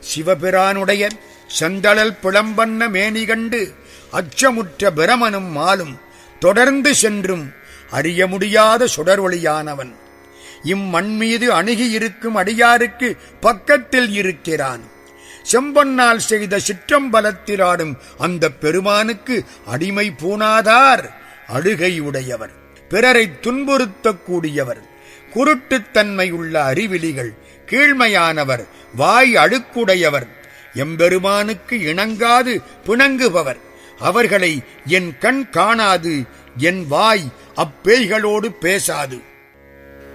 சிவபிரானுடைய செந்தழல் பிளம்பன்ன மேனி கண்டு அச்சமுற்ற பிரமனும் மாலும் தொடர்ந்து சென்றும் அறிய முடியாத சுடரொளியானவன் இம்மண் மீது அணுகி இருக்கும் அடியாருக்கு பக்கத்தில் இருக்கிறான் செம்பொன்னால் செய்த சிற்றம்பலத்திலாடும் அந்த பெருமானுக்கு அடிமை பூணாதார் அழுகையுடையவர் பிறரை துன்புறுத்தக்கூடியவர் குருட்டுத்தன்மை உள்ள அறிவிலிகள் கீழ்மையானவர் வாய் அழுக்குடையவர் எம்பெருமானுக்கு இணங்காது பிணங்குபவர் அவர்களை என் கண் காணாது என் வாய் அப்பேய்களோடு பேசாது